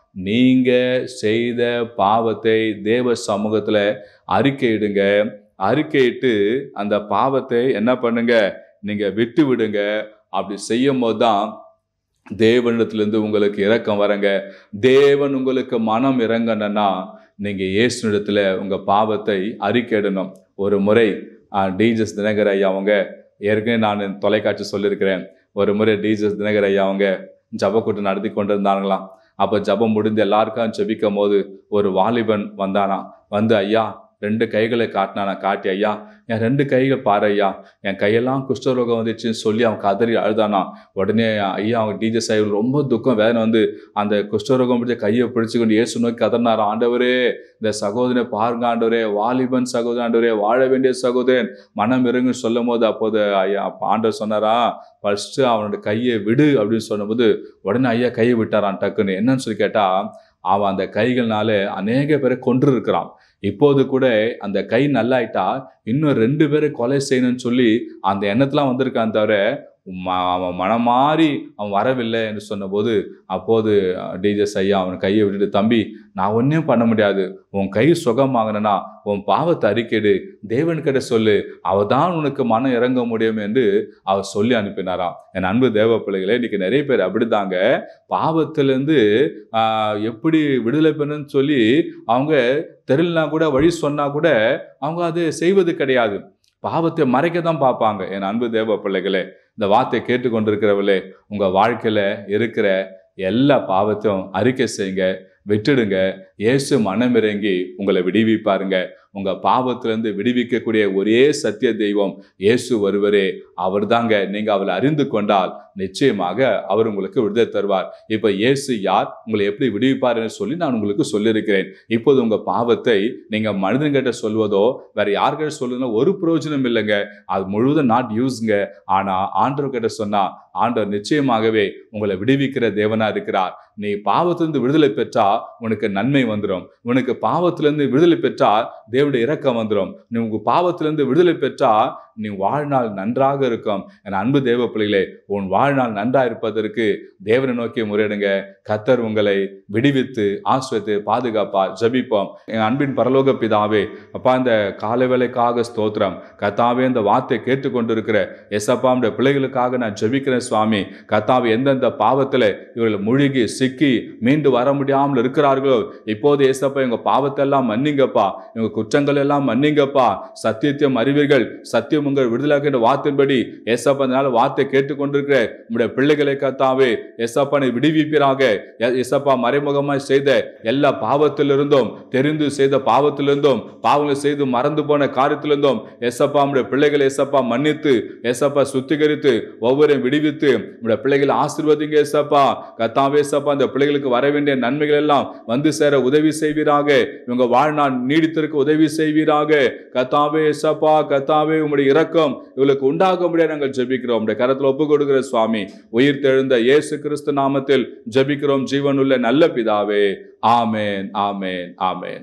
நீங்கள் செய்த பாவத்தை தேவ சமூகத்தில் அறிக்கையிடுங்க அறிக்கையிட்டு அந்த பாவத்தை என்ன பண்ணுங்க நீங்கள் விட்டு விடுங்க அப்படி செய்யும் போது தான் தேவனிடத்திலிருந்து உங்களுக்கு இரக்கம் வரங்க தேவன் உங்களுக்கு மனம் இறங்கணும்னா நீங்கள் இயேசுனிடத்தில் உங்கள் பாவத்தை அறிக்கையிடணும் ஒரு முறை டிஜஸ் தினகர் ஐயா அவங்க ஏற்கனவே நான் தொலைக்காட்சி சொல்லியிருக்கிறேன் ஒரு முறை டிஜஸ் தினகர் ஐயா அவங்க ஜபக்கூட்டம் நடத்தி கொண்டு இருந்தாங்களாம் அப்போ ஜபம் முடிந்து எல்லாருக்கும் ஜெபிக்கும் போது ஒரு வாலிபன் வந்தானா வந்து ஐயா ரெண்டு கைகளை காட்டினானா காட்டி ஐயா என் ரெண்டு கைகள் பாரு ஐயா என் கையெல்லாம் குஷ்டரோகம் வந்துச்சுன்னு சொல்லி அவன் கதறி அழுதானா உடனே ஐயா அவங்க டிஜே சாஹிப் ரொம்ப துக்கம் வேதனை வந்து அந்த குஷ்டரோகம் பிடிச்ச கையை பிடிச்சுக்கொண்டு இயேசு நோக்கி கதறினார் ஆண்டவரே இந்த சகோதரனை பாருங்க ஆண்டவரே வாலிபன் சகோதரன் ஆண்டவரே வாழ வேண்டிய சகோதரன் மனம் இறங்கு சொல்லும் போது அப்போது ஐயா அப்ப ஆண்டவர் சொன்னாரா ஃபர்ஸ்ட் அவனோட கையை விடு அப்படின்னு சொன்னபோது உடனே ஐயா கையை விட்டாரான் டக்குன்னு என்னன்னு சொல்லி கேட்டா அவன் அந்த கைகள்னால அநேக பேரை கொன்று இருக்கிறான் இப்போது கூட அந்த கை நல்லாயிட்டா இன்னும் ரெண்டு பேரை கொலை செய்யணும்னு சொல்லி அந்த எண்ணத்துலாம் வந்திருக்கான் தவிர ம- அவன் மனம் மாறி அவன் வரவில்லை என்று சொன்னபோது அப்போது டிஜஸ் ஐயா அவன் கையை விட்டுட்டு தம்பி நான் ஒன்றும் பண்ண முடியாது உன் கை சுகமாகணும்னா உன் பாவத்தை அறிக்கைடு தேவன்கிட்ட சொல்லு அவ தான் உனக்கு மனம் இறங்க முடியும் என்று அவர் சொல்லி அனுப்பினாராம் என் அன்பு தேவ பிள்ளைகளே இன்னைக்கு நிறைய பேர் அப்படிதாங்க பாவத்திலேருந்து ஆஹ், எப்படி விடுதலை பெறணும்னு சொல்லி அவங்க தெரியலனா கூட வழி சொன்னா கூட அவங்க அது செய்வது கிடையாது பாவத்தை மறைக்க தான் பார்ப்பாங்க என் அன்பு தேவ பிள்ளைகளே இந்த வார்த்தையை கேட்டுக்கொண்டிருக்கிறவர்களே உங்க வாழ்க்கையில இருக்கிற எல்லா பாவத்தையும் அறிக்கை செய்யுங்க விட்டுடுங்க இயேசு மனமிறங்கி உங்களை விடுவிப்பாருங்க உங்க பாவத்திலிருந்து விடுவிக்கக்கூடிய ஒரே சத்திய தெய்வம் இயேசு வருவரே அவர்தாங்க நீங்க அவளை அறிந்து கொண்டால் நிச்சயமாக அவர் உங்களுக்கு விடுதலை தருவார் இப்ப இயேசு யார் உங்களை எப்படி விடுவிப்பார்னு சொல்லி நான் உங்களுக்கு சொல்லியிருக்கிறேன் இப்போது உங்க பாவத்தை நீங்க மனிதன்கிட்ட சொல்வதோ வேற யார்கிட்ட சொல்லுதோ ஒரு பிரயோஜனம் இல்லைங்க அது முழுவதும் நாட் யூஸ்ங்க ஆனா ஆண்டவர் கிட்ட சொன்னா ஆண்டவர் நிச்சயமாகவே உங்களை விடுவிக்கிற தேவனா இருக்கிறார் நீ பாவத்திலிருந்து விடுதலை பெற்றா உனக்கு நன்மை வந்துடும் உனக்கு பாவத்திலிருந்து விடுதலை பெற்றா தேவனுடைய இரக்கம் வந்துடும் நீ உங்க பாவத்திலிருந்து விடுதலை பெற்றா நீ வாழ்நாள் நன்றாக இருக்கும் என் அன்பு தேவ பிள்ளைகளே உன் வாழ்நாள் நன்றா இருப்பதற்கு தேவனை நோக்கி முறையிடுங்க கத்தர் உங்களை விடுவித்து ஆஸ்வத்து பாதுகாப்பார் ஜபிப்போம் என் அன்பின் பரலோக பிதாவே அப்பா இந்த காலை வேலைக்காக ஸ்தோத்திரம் கத்தாவே இந்த வார்த்தை கேட்டுக்கொண்டிருக்கிற எசப்பா இந்த பிள்ளைகளுக்காக நான் ஜெபிக்கிறேன் சுவாமி கத்தாவே எந்தெந்த பாவத்தில் இவர்கள் முழுகி சிக்கி மீண்டு வர முடியாமல் இருக்கிறார்களோ இப்போது ஏசப்பா இவங்க பாவத்தெல்லாம் மன்னிங்கப்பா இவங்க குற்றங்கள் எல்லாம் மன்னிங்கப்பா சத்தியத்தையும் அறிவீர்கள் சத்தியம் உங்கள் விடுதலாக்கின்ற வார்த்தையின்படி ஏசப்பா அதனால வார்த்தை கேட்டுக்கொண்டிருக்கிற உங்களுடைய பிள்ளைகளை கத்தாவே ஏசப்பா நீ விடுவிப்பீராக எ- ஏசப்பா மறைமுகமாய் செய்த எல்லா பாவத்திலிருந்தும் தெரிந்து செய்த பாவத்திலிருந்தும் பாவங்களை செய்து மறந்து போன காரியத்திலிருந்தும் ஏசப்பா உடைய பிள்ளைகளை ஏசப்பா மன்னித்து ஏசப்பா சுத்திகரித்து ஒவ்வொரு விடுவித்து உடைய பிள்ளைகளை ஆசீர்வதிங்க ஏசப்பா கத்தாவே ஏசப்பா அந்த பிள்ளைகளுக்கு வர வேண்டிய நன்மைகள் எல்லாம் வந்து சேர உதவி செய்வீராக இவங்க வாழ்நாள் நீடித்திருக்க உதவி செய்வீராக கத்தாவே ஏசப்பா கத்தாவே உம்முடைய இரக்கம் இவளுக்கு உண்டாக முடியாது நாங்கள் ஜெபிக்கிறோம் உடைய கரத்தில் ஒப்பு கொடுக்கிற சுவாமி உயிர் தெழுந்த இயேசு கிறிஸ்து நாமத்தில் ஜெபிக்கிறோம் ஜீவனுள்ள நல்ல பிதாவே ஆமேன் ஆமேன் ஆமேன்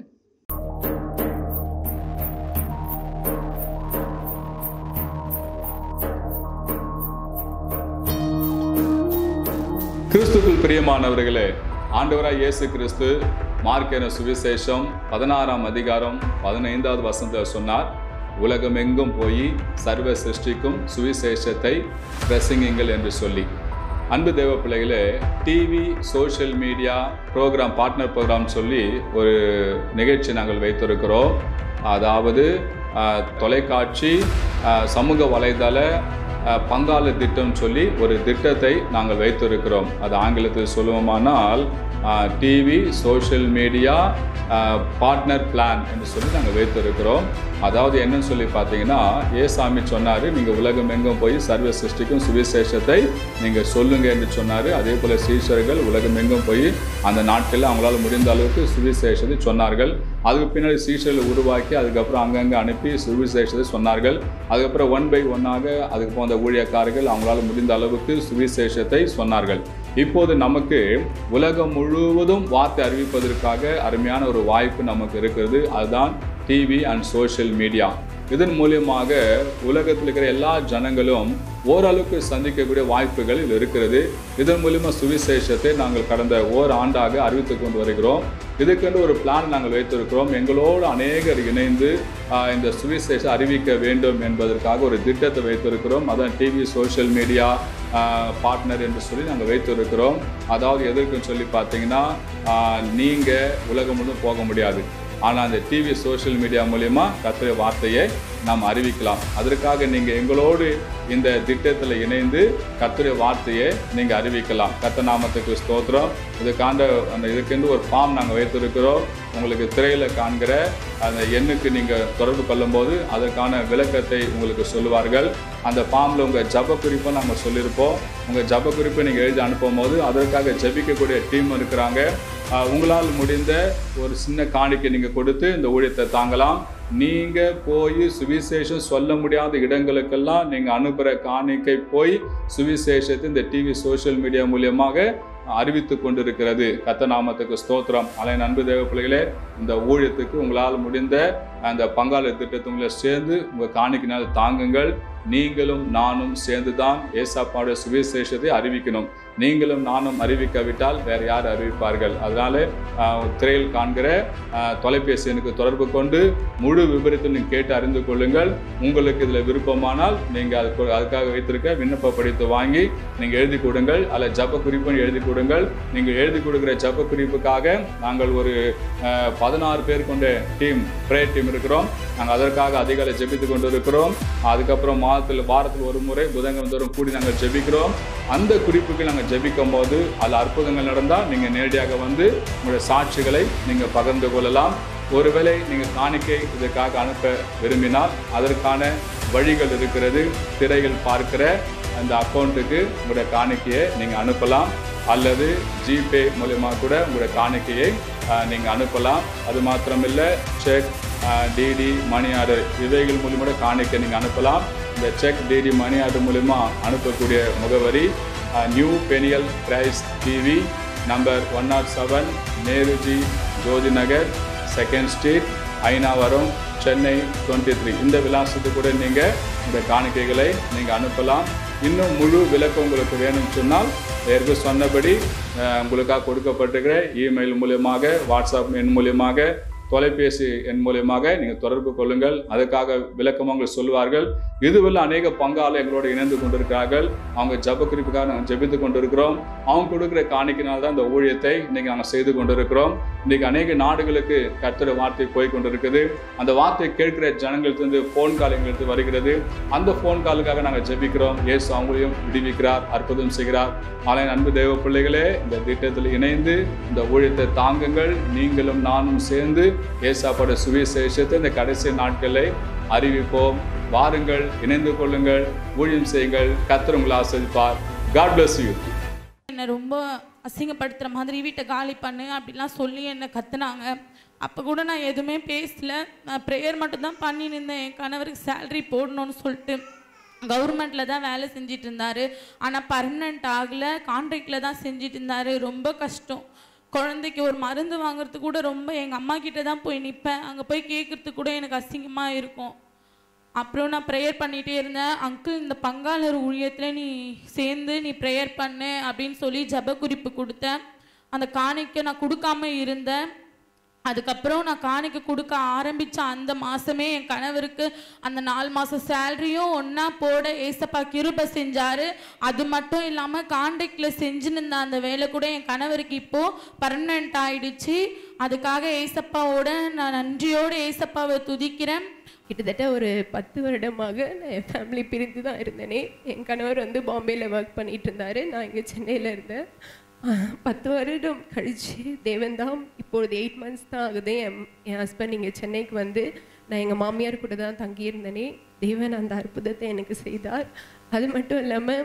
கிறிஸ்துக்குள் பிரியமானவர்களே ஆண்டவராய் இயேசு கிறிஸ்து மார்க்கென சுவிசேஷம் பதினாறாம் அதிகாரம் பதினைந்தாவது வசனத்தில் சொன்னார் உலகமெங்கும் போய் சர்வ சிருஷ்டிக்கும் சுவிசேஷத்தை பிரசங்கிங்கள் என்று சொல்லி அன்பு தேவ பிள்ளைகளே TV social media program partner program சொல்லி ஒரு நிகழ்ச்சி நாங்கள் வைத்திருக்கிறோம் அதாவது ஆஹ், தொலைக்காட்சி ஆஹ், சமூக வலைதள அஹ், பங்காளர் திட்டம் சொல்லி ஒரு திட்டத்தை நாங்கள் வைத்திருக்கிறோம் அது ஆங்கிலத்தில் சொல்லுவோமானால் TV social media partner plan என்று சொல்லி நாங்கள் வைத்திருக்கிறோம் அதாவது என்னன்னு சொல்லி பார்த்தீங்கன்னா ஏசாமி சொன்னார் நீங்கள் உலகம் எங்கும் போய் சர்வ சிருஷ்டிக்கும் சுவிசேஷத்தை நீங்கள் சொல்லுங்க என்று சொன்னார் அதே போல் சீஷர்கள் உலகம் எங்கும் போய் அந்த நாட்களில் அவங்களால முடிந்த அளவுக்கு சுவிசேஷத்தை சொன்னார்கள் அதுக்கு பின்னாடி சீஷர்களை உருவாக்கி அதுக்கப்புறம் அங்கங்கே அனுப்பி சுவிசேஷத்தை சொன்னார்கள் அதுக்கப்புறம் ஒன் பை ஒன்னாக அதுக்கப்புறம் அந்த ஊழியக்காரர்கள் அவங்களால முடிந்த அளவுக்கு சுவிசேஷத்தை சொன்னார்கள் இப்போது நமக்கு உலகம் முழுவதும் வார்த்தை அறிவிப்பதற்காக அருமையான ஒரு வாய்ப்பு நமக்கு இருக்கிறது அதுதான் டிவி அண்ட் சோஷியல் மீடியா இதன் மூலியமாக உலகத்தில் இருக்கிற எல்லா ஜனங்களும் ஓரளவுக்கு சந்திக்கக்கூடிய வாய்ப்புகள் இதில் இருக்கிறது இதன் மூலியமாக சுவிசேஷத்தை நாங்கள் கடந்த ஓர் ஆண்டாக அறிவித்து கொண்டு வருகிறோம் இதுக்கென்று ஒரு பிளான் நாங்கள் வைத்திருக்கிறோம் எங்களோடு அநேகர் இணைந்து ஆஹ், இந்த சுவிசேஷம் அறிவிக்க வேண்டும் என்பதற்காக ஒரு திட்டத்தை வைத்திருக்கிறோம் அதான் டிவி சோஷியல் மீடியா பார்ட்னர் என்று சொல்லி நாங்கள் வைத்திருக்கிறோம் அதாவது எதற்குன்னு சொல்லி பார்த்தீங்கன்னா நீங்கள் உலகம் முழுவதும் போக முடியாது ஆனால் அந்த டிவி சோஷியல் மீடியா மூலயமா கத்துற வார்த்தையை நாம் அறிவிக்கலாம் அதற்காக நீங்கள் எங்களோடு இந்த திட்டத்தில் இணைந்து கத்துற வார்த்தையை நீங்கள் அறிவிக்கலாம் கத்த நாமத்துக்கு ஸ்தோத்திரம் இதுக்காண்ட அந்த இதுக்கென்று ஒரு ஃபார்ம் நாங்கள் வைத்திருக்கிறோம் உங்களுக்கு திரையில் காண்கிற அந்த எண்ணுக்கு நீங்கள் தொடர்பு கொள்ளும்போது அதற்கான விளக்கத்தை உங்களுக்கு சொல்லுவார்கள் அந்த ஃபார்மில் உங்கள் ஜப குறிப்பை நாங்கள் சொல்லியிருப்போம் உங்கள் ஜப குறிப்பை நீங்கள் எழுதி அனுப்பும் போது அதற்காக ஜபிக்கக்கூடிய டீம் இருக்கிறாங்க ஆஹ் உங்களால் முடிந்த ஒரு சின்ன காணிக்கை நீங்கள் கொடுத்து இந்த ஊழியத்தை தாங்கலாம் நீங்கள் போய் சுவிசேஷம் சொல்ல முடியாத இடங்களுக்கெல்லாம் நீங்கள் அனுப்புகிற காணிக்கை போய் சுவிசேஷத்தை இந்த டிவி சோஷியல் மீடியா மூலியமாக அறிவித்து கொண்டிருக்கிறது கத்த நாமத்துக்கு ஸ்தோத்திரம் அலை நண்பு தேவ பிள்ளைகளே இந்த ஊழியத்துக்கு உங்களால் முடிந்த அந்த பங்காளர் திட்டத்துங்களை சேர்ந்து உங்கள் காணிக்கினால் தாங்குங்கள் நீங்களும் நானும் சேர்ந்து தான் ஏசாப்பாடு சுவிசேஷத்தை அறிவிக்கணும் நீங்களும் நானும் அறிவிக்காவிட்டால் வேறு யார் அறிவிப்பார்கள் அதனால ஆஹ், திரையில் காண்கிற ஆஹ், தொலைபேசி எனக்கு தொடர்பு கொண்டு முழு விபரத்தில் நீங்கள் கேட்டு அறிந்து கொள்ளுங்கள் உங்களுக்கு இதில் விருப்பமானால் நீங்கள் அதுக்கு அதுக்காக வைத்திருக்க விண்ணப்ப படித்து வாங்கி நீங்கள் எழுதி கொடுங்கள் அல்ல ஜப குறிப்புன்னு எழுதி கொடுங்கள் நீங்கள் எழுதி கொடுக்குற ஜப குறிப்புக்காக நாங்கள் ஒரு ஆஹ், பதினாறு பேர் கொண்ட டீம் ப்ரேயர் டீம் இருக்கிறோம் நாங்கள் அதற்காக அதிகாலை ஜெபித்து கொண்டு இருக்கிறோம் அதுக்கப்புறம் மாதத்தில் வாரத்தில் ஒரு முறை புதன்கிழமை தோறும் கூடி நாங்கள் ஜெபிக்கிறோம் அந்த குறிப்புக்கு நாங்கள் ஜெபிக்கும் போது அதில் அற்புதங்கள் நடந்தால் நீங்கள் நேரடியாக வந்து உங்களுடைய சாட்சிகளை நீங்கள் பகிர்ந்து கொள்ளலாம் ஒருவேளை நீங்கள் காணிக்கை இதற்காக அனுப்ப விரும்பினால் அதற்கான வழிகள் இருக்கிறது திரைகள் பார்க்கிற அந்த அக்கௌண்ட்டுக்கு உங்களுடைய காணிக்கையை நீங்கள் அனுப்பலாம் அல்லது ஜிபே மூலயமா கூட உங்களுடைய காணிக்கையை நீங்கள் அனுப்பலாம் அது மாத்திரமில்லை செக் டிடி மணி ஆர்டர் இவைகள் மூலியமாக காணிக்கை நீங்கள் அனுப்பலாம் இந்த செக் டிடி மணி ஆர்டர் மூலிமா அனுப்பக்கூடிய முகவரி நியூ பெனியல் கிரைஸ் TV number one naught seven Nehruji Jothi Nagar second street Ayanavaram Chennai twenty three இந்த விலாசத்துக்கு கூட நீங்கள் இந்த காணிக்கைகளை நீங்கள் அனுப்பலாம் இன்னும் முழு விளக்கம் உங்களுக்கு வேணும்னு சொன்னால் ஏற்கனவே சொன்னபடி அஹ், உங்களுக்காக கொடுக்கப்பட்டிருக்கிற இமெயில் மூலியமாக வாட்ஸ்அப் எண் மூலியமாக தொலைபேசி எண் மூலியமாக நீங்கள் தொடர்பு கொள்ளுங்கள் அதுக்காக விளக்கமாக உங்களுக்கு சொல்லுவார்கள் இதுவில் அநேக பங்காளர் எங்களோடு இணைந்து கொண்டிருக்கிறார்கள் அவங்க ஜப குறிப்புக்காக நாங்கள் ஜெபித்து கொண்டிருக்கிறோம் அவங்க கொடுக்குற காணிக்கினால் தான் இந்த ஊழியத்தை இன்னைக்கு நாங்கள் செய்து கொண்டிருக்கிறோம் இன்னைக்கு அநேக நாடுகளுக்கு கர்த்தர் வார்த்தை போய் கொண்டிருக்குது அந்த வார்த்தை கேட்கிற ஜனங்களுக்கு ஃபோன் கால் எங்களுக்கு வருகிறது அந்த ஃபோன் காலுக்காக நாங்கள் ஜெபிக்கிறோம் இயேசு அவங்களையும் விடுவிக்கிறார் அற்புதம் செய்கிறார் ஆனால் அன்பு தேவ பிள்ளைகளே இந்த திட்டத்தில் இணைந்து இந்த ஊழியத்தை தாங்குங்கள் நீங்களும் நானும் சேர்ந்து ஏசாப்பட சுவிசேஷத்தை இந்த கடைசி நாட்களை அறிவிப்போம் வாருங்கள் இணைந்து கொள்ளுங்கள் ஊழியம் செய்யுங்கள் கர்த்தர் உங்களை ஆசிரிப்பார் காட் bless யூ என்னை ரொம்ப அசிங்கப்படுத்துகிற மாதிரி வீட்டை காலி பண்ணு அப்படிலாம் சொல்லி என்னை கத்துனாங்க அப்போ கூட நான் எதுவுமே பேசல நான் ப்ரேயர் மட்டும்தான் பண்ணி நின்றேன் என் கணவருக்கு சேலரி போடணும்னு சொல்லிட்டு கவர்மெண்ட்டில் தான் வேலை செஞ்சிட்டு இருந்தார் ஆனால் பர்மனெண்ட் ஆகலை கான்ட்ராக்டில் தான் செஞ்சிட்டு இருந்தார் ரொம்ப கஷ்டம் குழந்தைக்கு ஒரு மருந்து வாங்குறதுக்கு கூட ரொம்ப எங்கள் அம்மா கிட்ட தான் போய் நிற்பேன் அங்கே போய் கேட்குறதுக்கு கூட எனக்கு அசிங்கமாக இருக்கும் அப்புறம் நான் ப்ரேயர் பண்ணிகிட்டே இருந்தேன் அங்கிள் இந்த பங்காளர் ஊழியத்தில் நீ சேர்ந்து நீ ப்ரேயர் பண்ணு அப்படின்னு சொல்லி ஜெப குறிப்பு கொடுத்தேன் அந்த காணிக்கை நான் கொடுக்காம இருந்தேன் அதுக்கப்புறம் நான் காணிக்கை கொடுக்க ஆரம்பித்த அந்த மாதமே என் கணவருக்கு அந்த நாலு மாதம் சேலரியும் ஒன்றா போட ஏசப்பா கிருபை செஞ்சார் அது மட்டும் இல்லாமல் கான்ட்ராக்டில் செஞ்சுன்னு இருந்த அந்த வேலை கூட என் கணவருக்கு இப்போது பர்மனெண்ட் ஆயிடுச்சு அதுக்காக ஏசப்பாவோட நான் நன்றியோடு ஏசப்பாவை துதிக்கிறேன் கிட்டத்தட்ட ஒரு பத்து வருடமாக நான் என் ஃபேமிலி பிரிந்து தான் இருந்தேனே என் கணவர் வந்து பாம்பேயில் ஒர்க் பண்ணிட்டு இருந்தார் நான் இங்கே சென்னையில் இருந்தேன் ஆஹ், பத்து வருடம் கழித்து தேவன் தான் இப்பொழுது எயிட் மந்த்ஸ் தான் ஆகுது என் என் ஹஸ்பண்ட் இங்கே சென்னைக்கு வந்து நான் எங்கள் மாமியார் கூட தான் தங்கியிருந்தேனே தேவன் அந்த அற்புதத்தை எனக்கு செய்தார் அது மட்டும் இல்லாமல்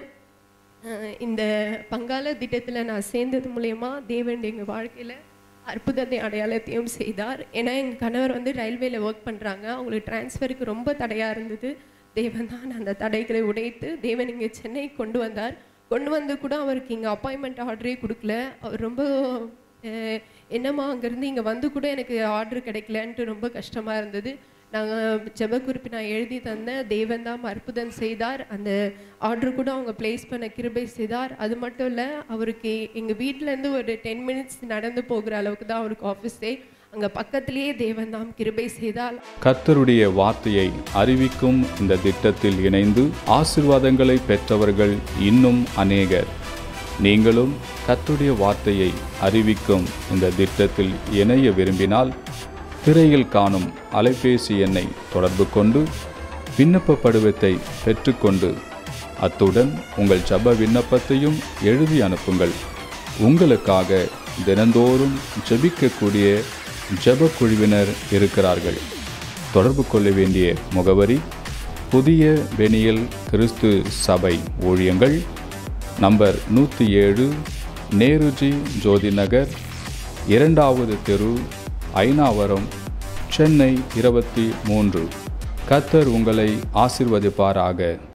அஹ் இந்த பங்காள திட்டத்தில் நான் சேர்ந்தது மூலயமா தேவன் எங்கள் வாழ்க்கையில் அற்புதத்தை அடையாளத்தையும் செய்தார் ஏன்னா எங்கள் கணவர் வந்து ரயில்வேல ஒர்க் பண்ணுறாங்க அவங்களுக்கு டிரான்ஸ்ஃபருக்கு ரொம்ப தடையாக இருந்தது தேவன் தான் அந்த தடைகளை உடைத்து தேவன் இங்கே சென்னை கொண்டு வந்தார் கொண்டு வந்து கூட அவருக்கு இங்கே அப்பாயின்மெண்ட் ஆர்டரே கொடுக்கல அவர் ரொம்ப அஹ் என்னம்மா அங்கேருந்து இங்கே வந்து கூட எனக்கு ஆர்டர் கிடைக்கலன்ட்டு ரொம்ப கஷ்டமாக இருந்தது நாங்கள் ஜெப குறிப்பு நான் எழுதி தந்தேன் தேவன் தான் அற்புதம் செய்தார் அந்த ஆர்டர் கூட அவங்க ப்ளேஸ் பண்ண கிருபை செய்தார் அது மட்டும் இல்லை அவருக்கு எங்கள் வீட்டிலேருந்து ஒரு டென் மினிட்ஸ் நடந்து போகிற அளவுக்கு தான் அவருக்கு ஆஃபீஸே அங்கே பக்கத்துலேயே தேவன் தான் கிருபை செய்தால் கர்த்தருடைய வார்த்தையை அறிவிக்கும் இந்த திட்டத்தில் இணைந்து ஆசிர்வாதங்களை பெற்றவர்கள் இன்னும் அநேகர் நீங்களும் கர்த்தருடைய வார்த்தையை அறிவிக்கும் இந்த திட்டத்தில் இணைய விரும்பினால் திரையில் காணும் அலைபேசி எண்ணை தொடர்பு கொண்டு விண்ணப்ப படிவத்தை பெற்றுக்கொண்டு அத்துடன் உங்கள் ஜப விண்ணப்பத்தையும் எழுதி அனுப்புங்கள் உங்களுக்காக தினந்தோறும் ஜெபிக்கக்கூடிய ஜெப குழுவினர் இருக்கிறார்கள் தொடர்பு கொள்ள வேண்டிய முகவரி புதிய வெனியல் கிறிஸ்து சபை ஊழியங்கள் நம்பர் நூற்றி ஏழு நேருஜி ஜோதி நகர் இரண்டாவது தெரு ஐநாவரம் சென்னை இருபத்தி மூன்று கத்தர் உங்களை ஆசிர்வதிப்பாராக